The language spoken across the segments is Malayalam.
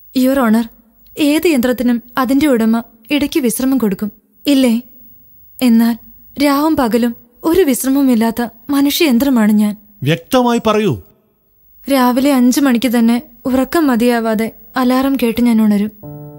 യുവർ ഓണർ ഏത് യന്ത്രത്തിനും അതിന്റെ ഉടമ ഇടയ്ക്ക് വിശ്രമം കൊടുക്കും ഇല്ലേ എന്നാൽ രാവും പകലും ഒരു വിശ്രമവുമില്ലാത്ത മനുഷ്യയന്ത്രമാണ് ഞാൻ വ്യക്തമായി പറയൂ രാവിലെ അഞ്ചു മണിക്ക് തന്നെ ഉറക്കം മതിയാവാതെ അലാറം കേട്ട് ഞാൻ ഉണരും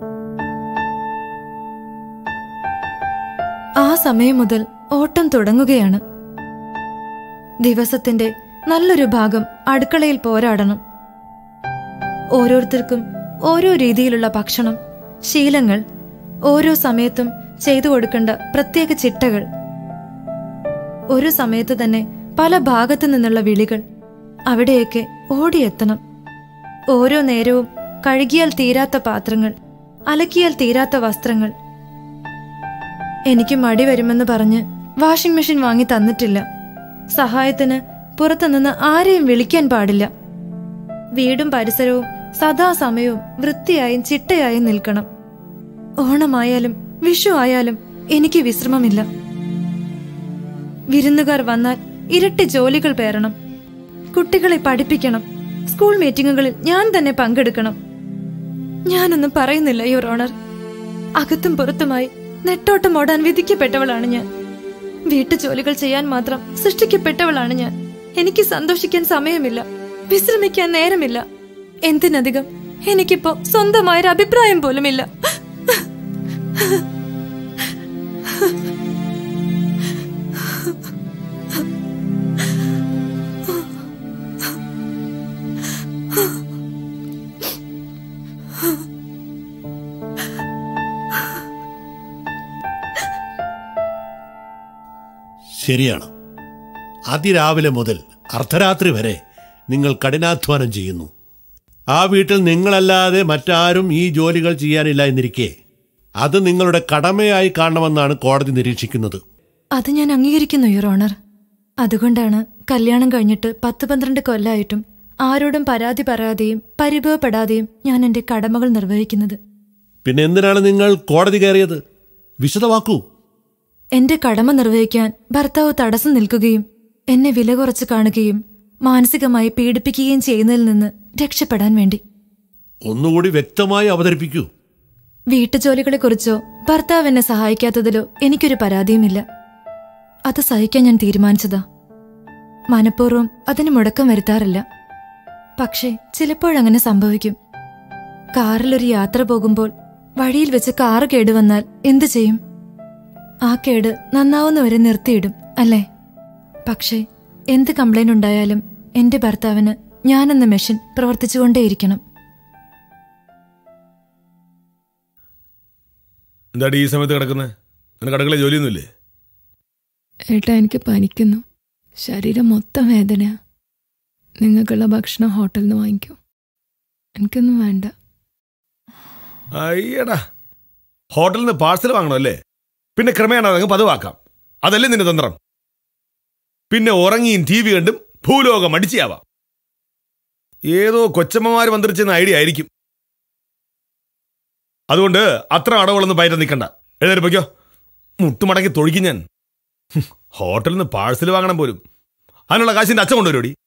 ആ സമയം മുതൽ ഓട്ടം തുടങ്ങുകയാണ് ദിവസത്തിന്റെ നല്ലൊരു ഭാഗം അടുക്കളയിൽ പോരാടണം ഓരോരുത്തർക്കും ഓരോ രീതിയിലുള്ള ഭക്ഷണം ശീലങ്ങൾ ഓരോ സമയത്തും ചെയ്തു കൊടുക്കേണ്ട പ്രത്യേക ചിട്ടകൾ ഒരു സമയത്ത് തന്നെ പല ഭാഗത്തു നിന്നുള്ള വിളികൾ അവിടെയൊക്കെ ഓടിയെത്തണം ഓരോ നേരവും കഴുകിയാൽ തീരാത്ത പാത്രങ്ങൾ അലക്കിയാൽ തീരാത്ത വസ്ത്രങ്ങൾ എനിക്ക് മടി വരുമെന്ന് പറഞ്ഞ് വാഷിംഗ് മെഷീൻ വാങ്ങി തന്നിട്ടില്ല സഹായത്തിന് പുറത്തുനിന്ന് ആരെയും വിളിക്കാൻ പാടില്ല വീടും പരിസരവും സദാസമയവും വൃത്തിയായും ചിട്ടയായും നിൽക്കണം ഓണമായാലും വിഷു ആയാലും എനിക്ക് വിശ്രമമില്ല വിരുന്നുകാർ വന്നാൽ ഇരട്ടി ജോലികൾ പേറണം കുട്ടികളെ പഠിപ്പിക്കണം സ്കൂൾ മീറ്റിങ്ങുകളിൽ ഞാൻ തന്നെ പങ്കെടുക്കണം ഞാനൊന്നും പറയുന്നില്ല യുവർ ഓണർ അകത്തും പുറത്തുമായി നെട്ടോട്ടം ഓടാൻ വിധിക്കപ്പെട്ടവളാണ് ഞാൻ വീട്ടു ജോലികൾ ചെയ്യാൻ മാത്രം സൃഷ്ടിക്കപ്പെട്ടവളാണ് ഞാൻ എനിക്ക് സന്തോഷിക്കാൻ സമയമില്ല വിശ്രമിക്കാൻ നേരമില്ല എന്തിനധികം എനിക്കിപ്പോ സ്വന്തമായൊരു അഭിപ്രായം പോലുമില്ല ശരിയാണ് അതിരാവിലെ മുതൽ അർദ്ധരാത്രി വരെ നിങ്ങൾ കഠിനാധ്വാനം ചെയ്യുന്നു ആ വീട്ടിൽ നിങ്ങളല്ലാതെ മറ്റാരും ഈ ജോലികൾ ചെയ്യാനില്ല എന്നിരിക്കെ അത് നിങ്ങളുടെ കടമയായി കാണണമെന്നാണ് കോടതി നിരീക്ഷിക്കുന്നത് അത് ഞാൻ അംഗീകരിക്കുന്നു യുവർ ഓണർ അതുകൊണ്ടാണ് കല്യാണം കഴിഞ്ഞിട്ട് പത്ത് പന്ത്രണ്ട് കൊല്ലായിട്ടും ആരോടും പരാതി പറയാതെയും പരിഭവപ്പെടാതെയും ഞാൻ എന്റെ കടമകൾ നിർവഹിക്കുന്നത് പിന്നെ എന്തിനാണ് നിങ്ങൾ കോടതി കയറിയത് വിശദമാക്കൂ എന്റെ കടമ നിർവഹിക്കാൻ ഭർത്താവ് തടസ്സം നിൽക്കുകയും എന്നെ വില കുറച്ച് കാണുകയും മാനസികമായി പീഡിപ്പിക്കുകയും ചെയ്യുന്നതിൽ നിന്ന് രക്ഷപ്പെടാൻ വേണ്ടി ഒന്നുകൂടി വ്യക്തമായി അവതരിപ്പിക്കൂ വീട്ടുജോലികളെക്കുറിച്ചോ ഭർത്താവ് എന്നെ സഹായിക്കാത്തതിലോ എനിക്കൊരു പരാതിയുമില്ല അത് സഹിക്കാൻ ഞാൻ തീരുമാനിച്ചതാ മനഃപൂർവ്വം അതിന് മുടക്കം വരുത്താറില്ല പക്ഷേ ചിലപ്പോഴങ്ങനെ സംഭവിക്കും കാറിലൊരു യാത്ര പോകുമ്പോൾ വഴിയിൽ വെച്ച് കാറ് കേടുവന്നാൽ എന്തു ചെയ്യും ആ കേട് നന്നാവുന്നവരെ നിർത്തിയിടും അല്ലേ പക്ഷേ എന്ത് കംപ്ലൈന്റ് ഉണ്ടായാലും എന്റെ ഭർത്താവിന് ഞാനെന്ന മെഷീൻ പ്രവർത്തിച്ചുകൊണ്ടേയിരിക്കണം എന്താടി ഈ സമയത്ത് കിടക്കുന്നത് നിനക്ക് അടുക്കള ജോലിയൊന്നുമില്ലേ ഏട്ടാ എനിക്ക് പനിക്കുന്നു ശരീരം മൊത്തം വേദന നിങ്ങൾക്കുള്ള ഭക്ഷണം ഹോട്ടലിൽ നിന്ന് വാങ്ങിക്കോ എനിക്കൊന്നും വേണ്ട അയ്യടാ ഹോട്ടലിൽ നിന്ന് പാഴ്സൽ വാങ്ങണം അല്ലേ പിന്നെ ക്രമേണ അതങ്ങ് പതിവാക്കാം അതല്ലേ നിന്റെ തന്ത്രം പിന്നെ ഉറങ്ങിയും ടി വി കണ്ടും ഭൂലോകം അടിച്ചാവാം ഏതോ കൊച്ചമ്മമാർ മന്ത്രിച്ചെന്ന ഐഡിയ ആയിരിക്കും അതുകൊണ്ട് അത്ര അടവുകളൊന്നും പയറ്റ നിൽക്കണ്ട എഴുന്നേറ്റ് പൊയ്ക്കോ മുട്ടുമടക്കി തൊഴിക്കും ഞാൻ ഹും, ഹോട്ടലിൽ നിന്ന് പാഴ്സൽ വാങ്ങണം പോലും അതിനുള്ള കാശിന്റെ അച്ഛൻ കൊണ്ടുവരുമടി